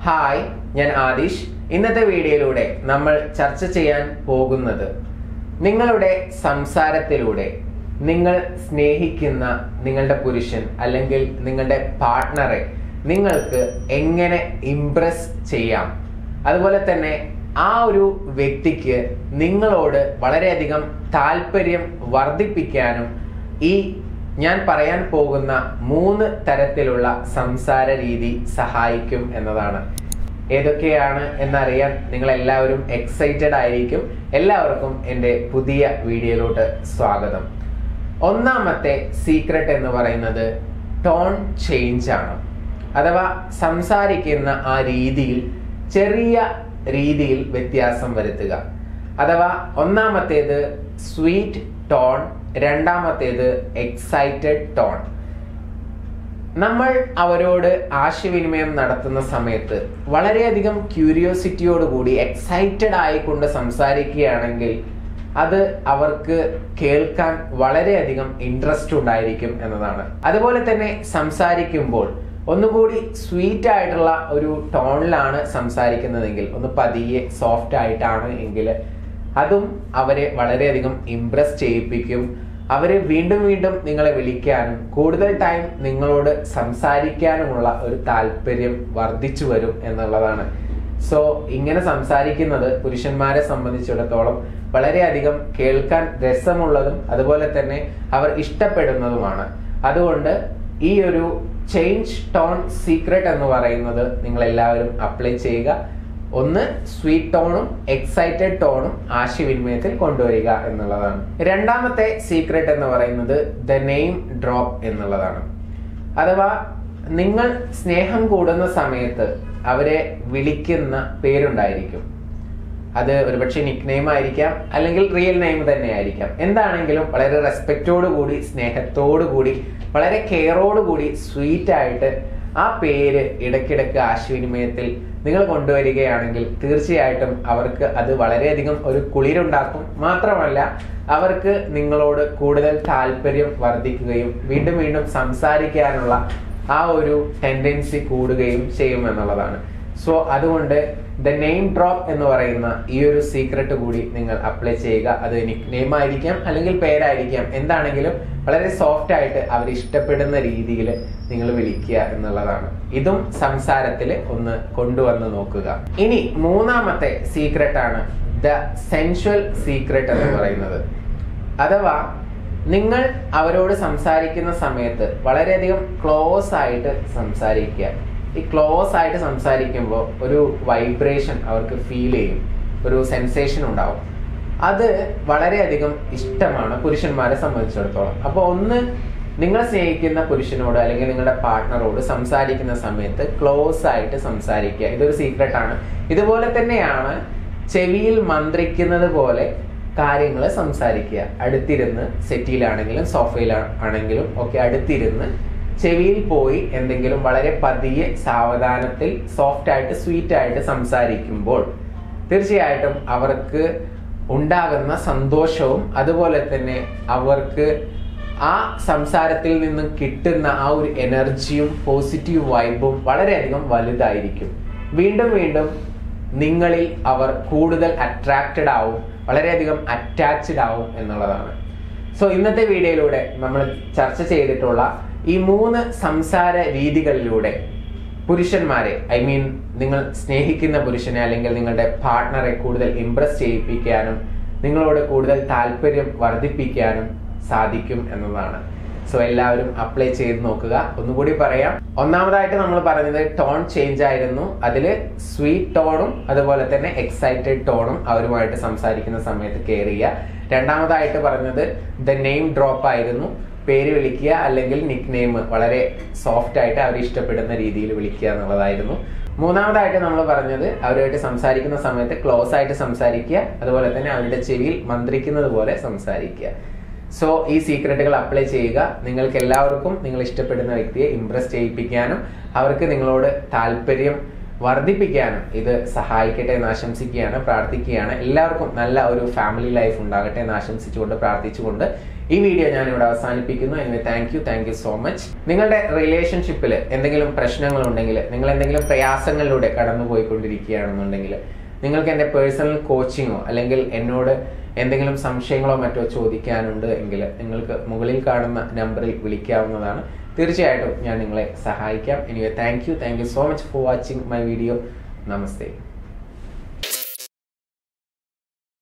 hi ഞാൻ ആദിഷ് ഇന്നത്തെ വീഡിയോയിലൂടെ നമ്മൾ ചർച്ച ചെയ്യാൻ പോകുന്നത് നിങ്ങളുടെ സംസാരത്തിലൂടെ നിങ്ങൾ സ്നേഹിക്കുന്ന നിങ്ങളുടെ പുരുഷൻ അല്ലെങ്കിൽ നിങ്ങളുടെ പാർട്ട്ണറെ നിങ്ങൾക്ക് എങ്ങനെ ഇംപ്രസ് ചെയ്യാം അതുപോലെ തന്നെ ആ ഒരു വ്യക്തിക്ക് നിങ്ങളോട് വളരെയധികം താല്പര്യം വർദ്ധിപ്പിക്കാനും ഈ ഞാൻ പറയാൻ പോകുന്ന മൂന്ന് തരത്തിലുള്ള സംസാര രീതി സഹായിക്കും എന്നതാണ് ഏതൊക്കെയാണ് എന്നറിയാൻ നിങ്ങൾ എല്ലാവരും എക്സൈറ്റഡ് ആയിരിക്കും എല്ലാവർക്കും എൻ്റെ പുതിയ വീഡിയോയിലോട്ട് സ്വാഗതം ഒന്നാമത്തെ സീക്രട്ട് എന്ന് പറയുന്നത് ടോൺ ചേഞ്ച് ആണ് അഥവാ സംസാരിക്കുന്ന ആ രീതിയിൽ ചെറിയ രീതിയിൽ വ്യത്യാസം വരുത്തുക അഥവാ ഒന്നാമത്തേത് സ്വീറ്റ് ടോൺ രണ്ടാമത്തേത് എക്സൈറ്റഡ് ടോൺ നമ്മൾ അവരോട് ആശയവിനിമയം നടത്തുന്ന സമയത്ത് വളരെയധികം ക്യൂരിയോസിറ്റിയോടുകൂടി എക്സൈറ്റഡ് ആയിക്കൊണ്ട് സംസാരിക്കുകയാണെങ്കിൽ അത് അവർക്ക് കേൾക്കാൻ വളരെയധികം ഇൻട്രസ്റ്റ് ഉണ്ടായിരിക്കും എന്നതാണ് അതുപോലെ തന്നെ സംസാരിക്കുമ്പോൾ ഒന്നുകൂടി സ്വീറ്റ് ആയിട്ടുള്ള ഒരു ടോണിലാണ് സംസാരിക്കുന്നതെങ്കിൽ ഒന്ന് പതിയെ സോഫ്റ്റ് ആയിട്ടാണ് എങ്കിൽ അതും അവരെ വളരെയധികം ഇംപ്രസ് ചെയ്യിപ്പിക്കും അവരെ വീണ്ടും വീണ്ടും നിങ്ങളെ വിളിക്കാനും കൂടുതൽ ടൈം നിങ്ങളോട് സംസാരിക്കാനുമുള്ള ഒരു താല്പര്യം വർദ്ധിച്ചു വരും എന്നുള്ളതാണ് സോ ഇങ്ങനെ സംസാരിക്കുന്നത് പുരുഷന്മാരെ സംബന്ധിച്ചിടത്തോളം വളരെയധികം കേൾക്കാൻ രസമുള്ളതും അതുപോലെ തന്നെ അവർ ഇഷ്ടപ്പെടുന്നതുമാണ് അതുകൊണ്ട് ഈ ഒരു ചേഞ്ച് ടോൺ സീക്രട്ട് എന്ന് പറയുന്നത് നിങ്ങൾ എല്ലാവരും അപ്ലൈ ചെയ്യുക ഒന്ന് സ്വീറ്റ് ടോണും എക്സൈറ്റഡ് ടോണും ആശയവിനിമയത്തിൽ കൊണ്ടുവരിക എന്നുള്ളതാണ് രണ്ടാമത്തെ സീക്രട്ട് എന്ന് പറയുന്നത് ദ നെയിം ഡ്രോപ്പ് എന്നുള്ളതാണ് അഥവാ നിങ്ങൾ സ്നേഹം കൂടുന്ന സമയത്ത് അവരെ വിളിക്കുന്ന പേരുണ്ടായിരിക്കും അത് ഒരുപക്ഷെ നിക് നെയിം ആയിരിക്കാം അല്ലെങ്കിൽ റിയൽ നെയിം തന്നെ ആയിരിക്കാം എന്താണെങ്കിലും വളരെ റെസ്പെക്റ്റോടു കൂടി സ്നേഹത്തോടു കൂടി വളരെ കെയറോടു കൂടി സ്വീറ്റ് ആയിട്ട് ആ പേര് ഇടയ്ക്കിടയ്ക്ക് ആശയവിനിമയത്തിൽ നിങ്ങൾ കൊണ്ടുവരികയാണെങ്കിൽ തീർച്ചയായിട്ടും അവർക്ക് അത് വളരെയധികം ഒരു കുളിരുണ്ടാക്കും മാത്രമല്ല അവർക്ക് നിങ്ങളോട് കൂടുതൽ താല്പര്യം വർദ്ധിക്കുകയും വീണ്ടും വീണ്ടും സംസാരിക്കാനുള്ള ആ ഒരു ടെൻഡൻസി കൂടുകയും ചെയ്യും എന്നുള്ളതാണ് സോ അതുകൊണ്ട് ദ നെയിം ഡ്രോപ്പ് എന്ന് പറയുന്ന ഈ ഒരു സീക്രട്ട് കൂടി നിങ്ങൾ അപ്ലൈ ചെയ്യുക അത് നിക് നെയിം ആയിരിക്കാം അല്ലെങ്കിൽ പേരായിരിക്കാം എന്താണെങ്കിലും വളരെ സോഫ്റ്റ് ആയിട്ട് അവർ ഇഷ്ടപ്പെടുന്ന രീതിയിൽ നിങ്ങൾ വിളിക്കുക എന്നുള്ളതാണ് ഇതും സംസാരത്തിൽ ഒന്ന് കൊണ്ടുവന്ന് നോക്കുക ഇനി മൂന്നാമത്തെ സീക്രട്ട് ആണ് ദ സെൻഷ്വൽ സീക്രട്ട് എന്ന് പറയുന്നത് അഥവാ നിങ്ങൾ അവരോട് സംസാരിക്കുന്ന സമയത്ത് വളരെയധികം ക്ലോസ് ആയിട്ട് സംസാരിക്കുക ഈ ക്ലോസ് ആയിട്ട് സംസാരിക്കുമ്പോൾ ഒരു വൈബ്രേഷൻ അവർക്ക് ഫീൽ ചെയ്യും ഒരു സെൻസേഷൻ ഉണ്ടാവും അത് വളരെയധികം ഇഷ്ടമാണ് പുരുഷന്മാരെ സംബന്ധിച്ചിടത്തോളം അപ്പോൾ ഒന്ന് നിങ്ങൾ സ്നേഹിക്കുന്ന പുരുഷനോട് അല്ലെങ്കിൽ നിങ്ങളുടെ പാർട്ട്ണറോട് സംസാരിക്കുന്ന സമയത്ത് ക്ലോസ് ആയിട്ട് സംസാരിക്കുക ഇതൊരു സീക്രട്ടാണ് ഇതുപോലെ തന്നെയാണ് ചെവിയിൽ മന്ത്രിക്കുന്നത് പോലെ കാര്യങ്ങൾ സംസാരിക്കുക അടുത്തിരുന്ന് സെറ്റിയിലാണെങ്കിലും സോഫയിലാണെങ്കിലും ഒക്കെ അടുത്തിരുന്ന് ചെവിയിൽ പോയി എന്തെങ്കിലും വളരെ പതിയെ സാവധാനത്തിൽ സോഫ്റ്റ് ആയിട്ട് സ്വീറ്റ് ആയിട്ട് സംസാരിക്കുമ്പോൾ തീർച്ചയായിട്ടും അവർക്ക് ഉണ്ടാകുന്ന സന്തോഷവും അതുപോലെ തന്നെ അവർക്ക് ആ സംസാരത്തിൽ നിന്നും കിട്ടുന്ന ആ ഒരു എനർജിയും പോസിറ്റീവ് വൈബും വളരെയധികം വലുതായിരിക്കും വീണ്ടും വീണ്ടും നിങ്ങളിൽ അവർ കൂടുതൽ അട്രാക്റ്റഡ് ആവും വളരെയധികം അറ്റാച്ച്ഡ് ആവും എന്നുള്ളതാണ് സോ ഇന്നത്തെ വീഡിയോയിലൂടെ നമ്മൾ ചർച്ച ചെയ്തിട്ടുള്ള ഈ മൂന്ന് സംസാര രീതികളിലൂടെ പുരുഷന്മാരെ ഐ മീൻ നിങ്ങൾ സ്നേഹിക്കുന്ന പുരുഷനെ അല്ലെങ്കിൽ നിങ്ങളുടെ പാർട്ട്ണറെ കൂടുതൽ ഇംപ്രസ് ചെയ്യിപ്പിക്കാനും നിങ്ങളോട് കൂടുതൽ താല്പര്യം വർദ്ധിപ്പിക്കാനും സാധിക്കും എന്നതാണ് സോ എല്ലാവരും അപ്ലൈ ചെയ്ത് നോക്കുക ഒന്നുകൂടി പറയാം ഒന്നാമതായിട്ട് നമ്മൾ പറഞ്ഞത് ടോൺ ചേഞ്ച് ആയിരുന്നു അതിൽ സ്വീറ്റ് ടോണും അതുപോലെ തന്നെ എക്സൈറ്റഡ് ടോണും അവരുമായിട്ട് സംസാരിക്കുന്ന സമയത്ത് കെയർ ചെയ്യുക രണ്ടാമതായിട്ട് പറഞ്ഞത് ദ നെയിം ഡ്രോപ്പ് ആയിരുന്നു പേര് വിളിക്കുക അല്ലെങ്കിൽ നിക് നെയിം വളരെ സോഫ്റ്റ് ആയിട്ട് അവർ ഇഷ്ടപ്പെടുന്ന രീതിയിൽ വിളിക്കുക എന്നുള്ളതായിരുന്നു മൂന്നാമതായിട്ട് നമ്മൾ പറഞ്ഞത് അവരുമായിട്ട് സംസാരിക്കുന്ന സമയത്ത് ക്ലോസ് ആയിട്ട് സംസാരിക്കുക അതുപോലെ തന്നെ അവരുടെ ചെവിയിൽ മന്ത്രിക്കുന്നത് പോലെ സംസാരിക്കുക സോ ഈ സീക്രട്ടുകൾ അപ്ലൈ ചെയ്യുക നിങ്ങൾക്ക് എല്ലാവർക്കും നിങ്ങൾ ഇഷ്ടപ്പെടുന്ന വ്യക്തിയെ ഇംപ്രസ് ചെയ്യിപ്പിക്കാനും അവർക്ക് നിങ്ങളോട് താല്പര്യം വർദ്ധിപ്പിക്കാനും ഇത് സഹായിക്കട്ടെ എന്ന് ആശംസിക്കുകയാണ് പ്രാർത്ഥിക്കുകയാണ് എല്ലാവർക്കും നല്ല ഒരു ഫാമിലി ലൈഫ് ഉണ്ടാകട്ടെ എന്ന് ആശംസിച്ചുകൊണ്ട് പ്രാർത്ഥിച്ചുകൊണ്ട് ഈ വീഡിയോ ഞാൻ ഇവിടെ അവസാനിപ്പിക്കുന്നു anyway thank you thank you so much നിങ്ങളുടെ റിലേഷൻഷിപ്പിൽ എന്തെങ്കിലും പ്രശ്നങ്ങൾ ഉണ്ടെങ്കിൽ നിങ്ങൾ എന്തെങ്കിലും പ്രയാസങ്ങളിലൂടെ കടന്നു പോയിക്കൊണ്ടിരിക്കുകയാണെന്നുണ്ടെങ്കിൽ നിങ്ങൾക്ക് എൻ്റെ പേഴ്സണൽ കോച്ചിങ്ങോ അല്ലെങ്കിൽ എന്നോട് എന്തെങ്കിലും സംശയങ്ങളോ മറ്റോ ചോദിക്കാനുണ്ട് എങ്കിൽ നിങ്ങൾക്ക് മുകളിൽ കാണുന്ന നമ്പറിൽ വിളിക്കാവുന്നതാണ് തീർച്ചയായിട്ടും ഞാൻ നിങ്ങളെ സഹായിക്കാം anyway thank you thank you so much for watching my video namaste